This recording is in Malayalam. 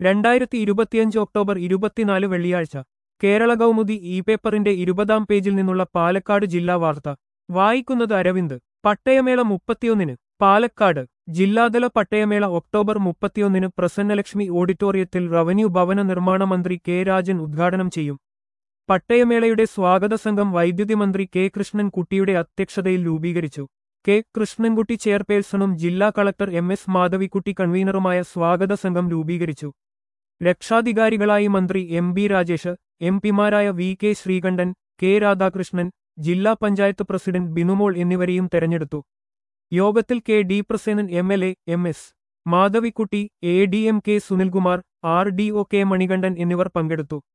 രണ്ടായിരത്തി ഇരുപത്തിയഞ്ച് ഒക്ടോബർ ഇരുപത്തിനാല് വെള്ളിയാഴ്ച കേരള കൗമുദി ഇ പേപ്പറിന്റെ ഇരുപതാം പേജിൽ നിന്നുള്ള പാലക്കാട് ജില്ലാ വാർത്ത വായിക്കുന്നത് അരവിന്ദ് പട്ടയമേള മുപ്പത്തിയൊന്നിന് പാലക്കാട് ജില്ലാതല പട്ടയമേള ഒക്ടോബർ മുപ്പത്തിയൊന്നിന് പ്രസന്നലക്ഷ്മി ഓഡിറ്റോറിയത്തിൽ റവന്യൂ ഭവന നിർമ്മാണ മന്ത്രി കെ രാജൻ ഉദ്ഘാടനം ചെയ്യും പട്ടയമേളയുടെ സ്വാഗത സംഘം വൈദ്യുതി മന്ത്രി കെ കൃഷ്ണൻകുട്ടിയുടെ അധ്യക്ഷതയിൽ രൂപീകരിച്ചു കെ കൃഷ്ണൻകുട്ടി ചെയർപേഴ്സണും ജില്ലാ കളക്ടർ എം എസ് മാധവിക്കുട്ടി കൺവീനറുമായ സ്വാഗത സംഘം രൂപീകരിച്ചു രക്ഷാധികാരികളായി മന്ത്രി എം ബി രാജേഷ് എം പിമാരായ V K Sreekandan K Radhakrishnan ജില്ലാ പഞ്ചായത്ത് പ്രസിഡന്റ് ബിനുമോൾ എന്നിവരെയും തെരഞ്ഞെടുത്തു യോഗത്തിൽ K D Prasenan M L A M S Madhavikutty A D M K Sunilkumar R D O K Manikandan എന്നിവർ പങ്കെടുത്തു